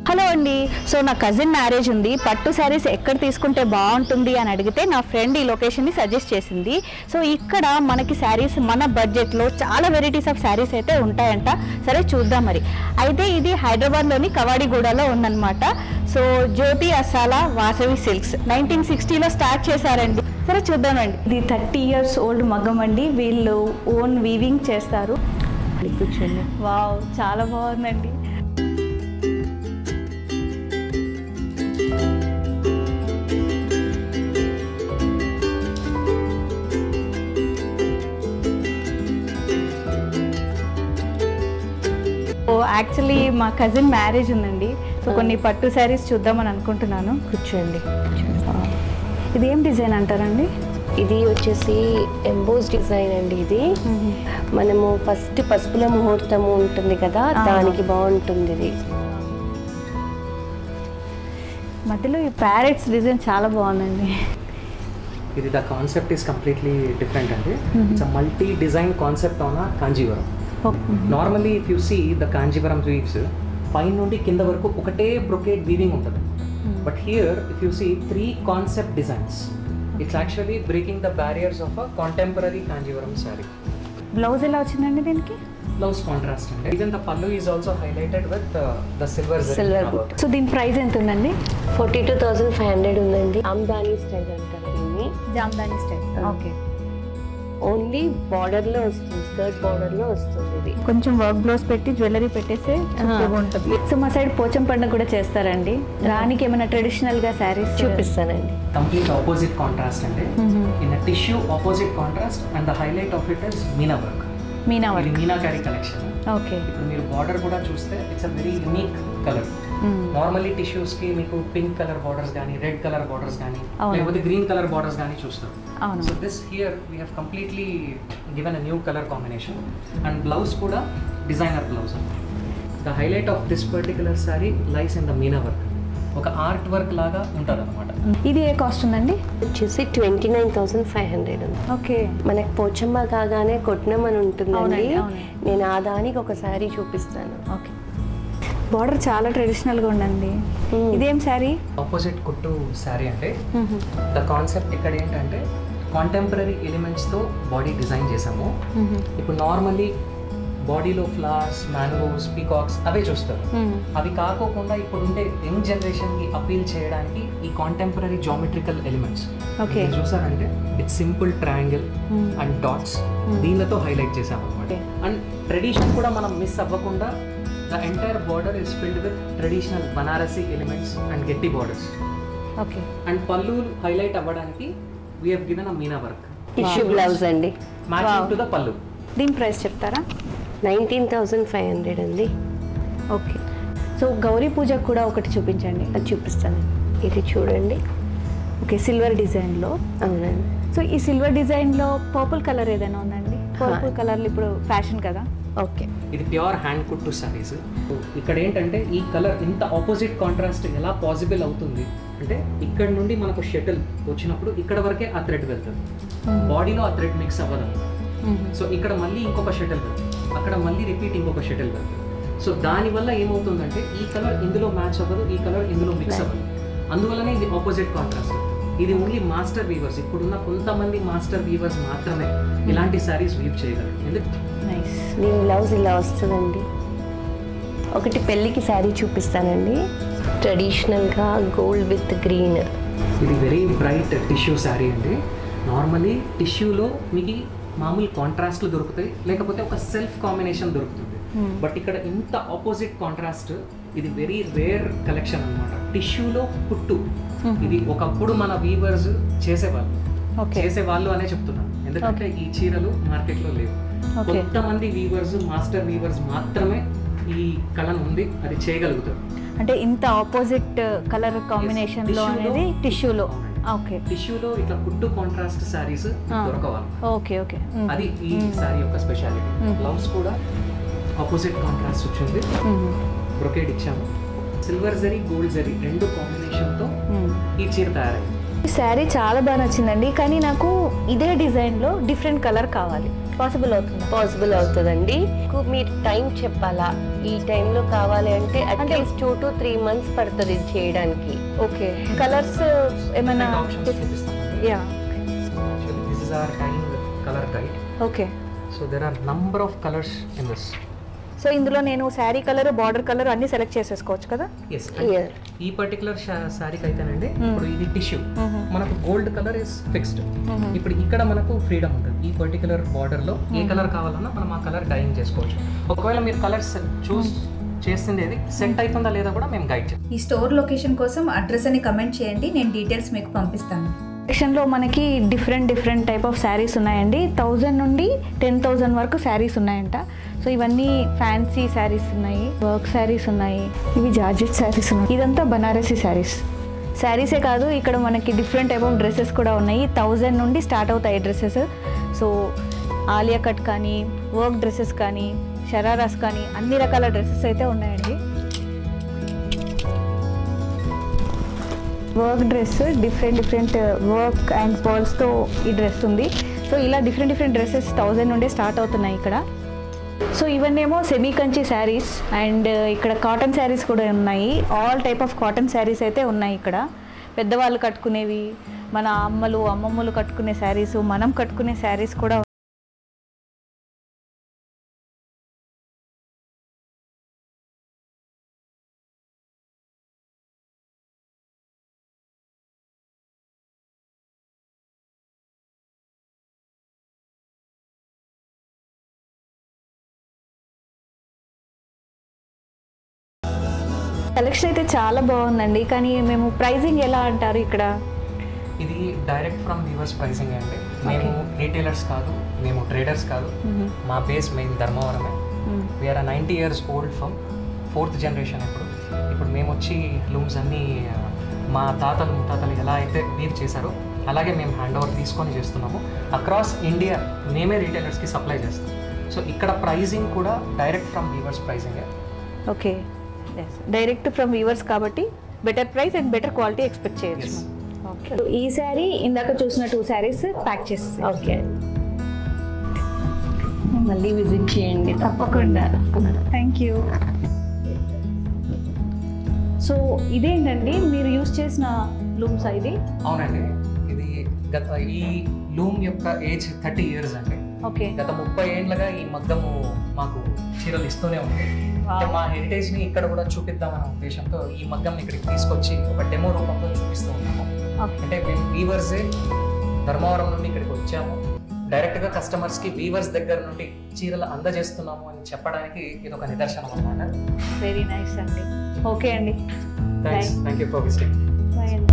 Hello అండి so నా cousin marriage ఉంది పట్టు శారీస్ ఎక్కడ తీసుకుంటే బాగుంటుంది అని అడిగితే నా ఫ్రెండ్ ఈ లొకేషన్ని సజెస్ట్ చేసింది సో ఇక్కడ మనకి శారీస్ మన బడ్జెట్లో చాలా వెరైటీస్ ఆఫ్ శారీస్ అయితే ఉంటాయంట సరే చూద్దాం మరి అయితే ఇది హైదరాబాద్లోని కవాడిగూడలో ఉందన్నమాట సో జ్యోతి అసాలా వాసవి సిల్క్స్ నైన్టీన్ సిక్స్టీలో స్టార్ట్ చేశారండి సరే చూద్దామండి ఇది థర్టీ ఇయర్స్ ఓల్డ్ మగ్గం అండి వీళ్ళు ఓన్ వీవింగ్ చేస్తారు కూర్చోండి వావ్ చాలా బాగుందండి సో యాక్చువల్లీ మా కజిన్ మ్యారేజ్ ఉందండి సో కొన్ని పట్టు శారీస్ చూద్దామని అనుకుంటున్నాను కూర్చోండి ఇది ఏం డిజైన్ అంటారండి ఇది వచ్చేసి ఎంబోస్ డిజైన్ అండి ఇది మనము ఫస్ట్ పసుపుల ముహూర్తము ఉంటుంది కదా ఆ. దానికి బాగుంటుంది ఇది మధ్యలో ఈ ప్యారెట్స్ డిజైన్ చాలా బాగుందండి ఇది the concept is completely different అండి it's a multi design concept on Kanjeevaram normally if you see the Kanjeevaram weaves పైన నుండి కింద వరకు ఒకటే బ్రొకేట్ వీవింగ్ ఉంటుంది but here if you see three concept designs it's actually breaking the barriers of a contemporary Kanjeevaram sari blouse ఎలా వచ్చిందండి దీనికి blouse contrast అండి even the pallu is also highlighted with the silver Silver boot. So దీని price ఎంత ఉందండి forty two thousand five hundred ఉందండి ఆమ్దానీ style అంటారు దీన్ని జామ్దాని స్టైల్ ఆ. ఓకే ఓన్లీ బార్డర్లో వస్తుంది స్కర్ట్ బార్డర్లో వస్తుంది ఇది కొంచెం వర్క్ బ్లౌజ్ పెట్టి జ్యువెలరీ పెట్టేస్తే చక్కగా ఉంటుంది సో మా సైడ్ పోచం పండుగ కూడా చేస్తారండి రానికి ఏమైనా ట్రెడిషనల్ గా శారీస్ చూపిస్తానండి కంప్లీట్ ఆపోజిట్ కాంట్రాస్ట్ అండి in a tissue opposite contrast and the highlight of it is meena work meena ఇది వర్క్ మీనాకారి కలెక్షన్ ఓకే ఇప్పుడు మీరు బార్డర్ కూడా చూస్తే it's a very unique colour normally tissues కి మీకు పింక్ కలర్ బార్డర్స్ కానీ రెడ్ కలర్ బార్డర్స్ కానీ అవును. లేకపోతే గ్రీన్ కలర్ బార్డర్స్ కానీ చూస్తారు అవును so this here we have completely given a new colour combination and blouse కూడా designer blouse the highlight of this particular sari lies in the meena work ఒక art work లాగా ఉంటుంది అనమాట ఇది ఏ కాస్ట్ ఉందండి వచ్చేసి twenty nine thousand five hundred ఉంది ఓకే మనకి పోచమ్మ కాగానే కొట్నం అని ఉంటుందండి అవునండి, అవును. నేను ఆ దానికి ఒక శారీ చూపిస్తాను ఓకే బార్డర్ చాలా ట్రెడిషనల్ గా ఉందండి Hmm. ఇదేం శారీ ఆపోజిట్ కుట్టు శారీ అంటే ద కాన్సెప్ట్ ఇక్కడ ఏంటంటే కాంటెంపరీ ఎలిమెంట్స్తో బాడీ డిజైన్ చేసాము ఇప్పుడు నార్మల్లీ బాడీలో ఫ్లవర్స్ మ్యాంగోస్ పీకాక్స్ అవే చూస్తారు అవి కాకోకుండా ఇప్పుడుండే యంగ్ జనరేషన్కి అపీల్ చేయడానికి ఈ కాంటెంపరీ జామెట్రికల్ ఎలిమెంట్స్ Okay. చూసారంటే it's simple triangle and dots దీనితో హైలైట్ చేసాం అనమాట Okay. అండ్ ట్రెడిషన్ కూడా మనం మిస్ అవ్వకుండా the entire border is filled with traditional Banarasi elements and గట్టి borders okay and pallu highlight అవ్వడానికి we have given a meena work tissue blouse అండి matching Wow. To the pallu దీని ప్రైస్ చెప్తారా నైన్టీన్ థౌసండ్ ఫైవ్ హండ్రెడ్ అండి okay so Gauri పూజకు కూడా ఒకటి చూపించండి అది చూపిస్తాను ఇది చూడండి ఓకే సిల్వర్ డిజైన్లో అవునండి సో ఈ సిల్వర్ డిజైన్లో పర్పుల్ కలర్ ఏదైనా ఉందండి పర్పుల్ కలర్లు ఇప్పుడు ఫ్యాషన్ కదా ఓకే ఇది ప్యూర్ హ్యాండ్ కుట్టు సారీస్ ఇక్కడ ఏంటంటే ఈ కలర్ ఇంత ఆపోజిట్ కాంట్రాస్ట్ ఎలా పాసిబుల్ అవుతుంది అంటే ఇక్కడ నుండి మనకు షటిల్ వచ్చినప్పుడు ఇక్కడ వరకే ఆ థ్రెడ్ వెళ్తుంది బాడీలో ఆ థ్రెడ్ మిక్స్ అవ్వదు సో ఇక్కడ మళ్ళీ ఇంకొక షటిల్ వెళ్తుంది అక్కడ మళ్ళీ రిపీట్ ఇంకొక షటిల్ వెళ్తుంది సో దానివల్ల ఏమవుతుందంటే ఈ కలర్ ఇందులో మ్యాచ్ అవ్వదు ఈ కలర్ ఇందులో మిక్స్ అవ్వదు అందువల్లనే ఇది ఆపోజిట్ కాంట్రాస్ట్ ఇది ఓన్లీ మాస్టర్ వీవర్స్ ఇప్పుడున్న కొంతమంది మాస్టర్ వీవర్స్ మాత్రమే ఇలాంటి సారీస్ వీవ్ చేయగలరు ఎందుకు నైస్ దీని బ్లౌజ్ ఇలా వస్తుందండి ఒకటి పెళ్ళికి శారీ చూపిస్తానండి ట్రెడిషనల్గా గోల్డ్ విత్ గ్రీన్ ఇది వెరీ బ్రైట్ టిష్యూ శారీ అండి నార్మలీ టిష్యూలో మీకు మామూలు కాంట్రాస్ట్లు దొరుకుతాయి లేకపోతే ఒక సెల్ఫ్ కాంబినేషన్ దొరుకుతుంది బట్ ఇక్కడ ఇంత ఆపోజిట్ కాంట్రాస్ట్ ఇది వెరీ రేర్ కలెక్షన్ అనమాట టిష్యూలో కుట్టు ఇది ఒకప్పుడు మన వీవర్స్ చేసేవాళ్ళు ఓకే చేసేవాళ్ళు అనే చెప్తున్నాను ఎందుకంటే ఈ చీరలు మార్కెట్లో లేవు Okay. కొంతమంది వీవర్స్ మాస్టర్ వీవర్స్ మాత్రమే ఈ కళను ఉంది అది చేయగలుగుతారు అంటే ఇంత ఆపోజిట్ కలర్ కాంబినేషన్ లో Tissue లో అనేది టిష్యూలో అవునండి. ఓకే టిష్యూలో ఇట్లా కుట్టు కాంట్రాస్ట్ శారీస్ ఆ. దొరకవాలి ఓకే ఓకే అది ఈ శారీ యొక్క స్పెషాలిటీ Mm. బ్లౌజ్ కూడా ఆపోజిట్ కాంట్రాస్ట్ వచ్చింది బ్రొకేడ్ ఇచ్చాము సిల్వర్ జరీ గోల్డ్ జరీ రెండు కాంబినేషన్తో ఈ చీర తయారైంది శారీ చాలా బాగా నచ్చిందండి కానీ నాకు ఇదే డిజైన్లో డిఫరెంట్ కలర్ కావాలి పాసిబుల్ అవుతుంది పాసిబుల్ అవుతుందండి మీకు మీరు టైం చెప్పాలా ఈ టైంలో కావాలి అంటే at least two to three months పడుతుంది ఇది చేయడానికి ఓకే కలర్స్ ఏమైనా ఆప్షన్స్ చూపిస్తామండి yeah Actually, this is our dyeing color guide. Okay So there are number of colors in this. So ఇందులో నేను శారీ కలర్ బార్డర్ కలర్ అన్ని సెలెక్ట్ చేసేసుకోవచ్చు కదా Yes. Yeah. ఈ పర్టికులర్ శారీకి అయితేనండి Hmm. ఇప్పుడు ఇది టిష్యూ Mhm. మనకు gold colour is fixed Mhm. ఇప్పుడు ఇక్కడ మనకు ఫ్రీడమ్ ఉంటుంది ఈ పర్టికులర్ బార్డర్ లో ఏ కలర్ కావాలన్నా మనం ఆ కలర్ డైయింగ్ చేసుకోవచ్చు ఒకవేళ మీరు కలర్స్ చూస్ చేసింది ఏది సెట్ అవుతుందా లేదా కూడా మేము గైడ్ చేస్తాం ఈ స్టోర్ లొకేషన్ కోసం అడ్రస్ అని కమెంట్ చేయండి నేను డీటెయిల్స్ మీకు పంపిస్తాను సెక్షన్లో మనకి different different type of saris ఉన్నాయండి థౌజండ్ నుండి టెన్ థౌజండ్ వరకు శారీస్ ఉన్నాయంట సో ఇవన్నీ ఫ్యాన్సీ శారీస్ ఉన్నాయి వర్క్ శారీస్ ఉన్నాయి ఇవి జార్జెట్ శారీస్ ఉన్నాయి ఇదంతా బనారసి శారీస్ శారీసే కాదు ఇక్కడ మనకి డిఫరెంట్ టైప్ ఆఫ్ డ్రెస్సెస్ కూడా ఉన్నాయి థౌజండ్ నుండి స్టార్ట్ అవుతాయి డ్రెస్సెస్ సో ఆలియా కట్ కానీ వర్క్ డ్రెస్సెస్ కానీ షరారాస్ కానీ అన్ని రకాల డ్రెస్సెస్ అయితే ఉన్నాయండి work dress different different work and పర్ల్స్తో ఈ డ్రెస్ ఉంది సో ఇలా డిఫరెంట్ డిఫరెంట్ డ్రెస్సెస్ థౌజండ్ నుండే స్టార్ట్ అవుతున్నాయి ఇక్కడ సో ఇవన్నేమో సెమీ కంచి శారీస్ అండ్ ఇక్కడ కాటన్ శారీస్ కూడా ఉన్నాయి all type of cotton saris అయితే ఉన్నాయి ఇక్కడ పెద్దవాళ్ళు కట్టుకునేవి మన అమ్మలు అమ్మమ్మలు కట్టుకునే శారీస్ మనం కట్టుకునే శారీస్ కూడా కలెక్షన్ అయితే చాలా బాగుందండి కానీ మేము ప్రైజింగ్ ఎలా అంటారు ఇక్కడ ఇది డైరెక్ట్ ఫ్రమ్ వ్యూవర్స్ ప్రైసింగ్ అండి మేము రీటైలర్స్ కాదు మేము ట్రేడర్స్ కాదు మా బేస్ మెయిన్ ధర్మవరమే we are ninety years old firm fourth generation ఇప్పుడు ఇప్పుడు మేము వచ్చి లూమ్స్ అన్నీ ఆ, మా తాతలు ముత్తాతలు ఎలా అయితే వీవ్ చేశారో అలాగే మేము హ్యాండ్ ఓవర్ తీసుకొని చేస్తున్నాము అక్రాస్ ఇండియా మేమే రీటైలర్స్కి సప్లై చేస్తాం సో ఇక్కడ ప్రైజింగ్ కూడా direct from weavers pricing okay direct from viewers కాబట్టి better price and better quality expect చేయొచ్చు Yes. ఓకే ఈ శారీ ఇందాక చూసిన టూ శారీస్ ప్యాక్ చేసి ఓకే మళ్ళీ విజిట్ చేయండి తప్పకుండా థ్యాంక్ యూ సో ఇదేంటండి మీరు యూస్ చేసిన లూమ్స్ ఇది అవునండి ఇది గత ఈ లూమ్ యొక్క ఏజ్ థర్టీ ఇయర్స్ అండి ఓకే గత ముప్పై ఏండ్లుగా ఈ మగ్గము మాకు చీరలు ఇస్తూనే ఉంది అంటే మా హెరిటేజ్ ని ఇక్కడ కూడా చూపిద్దామనే ఉద్దేశంతో ఈ మగ్గం ఇక్కడికి తీసుకొచ్చి ఒక డెమో రూపంలో చూపిస్తూ ఉన్నాము ఓకే అంటే మేము వీవర్సే ధర్మవరం నుండి ఇక్కడికి వచ్చాము డైరెక్ట్ గా కస్టమర్స్ కి వీవర్స్ దగ్గర నుండి చీరలు అందజేస్తున్నాము అని చెప్పడానికి ఇది ఒక నిదర్శనం అన్నమాట వెరీ నైస్ అండి ఓకే అండి thanks thank you for visiting bye అండి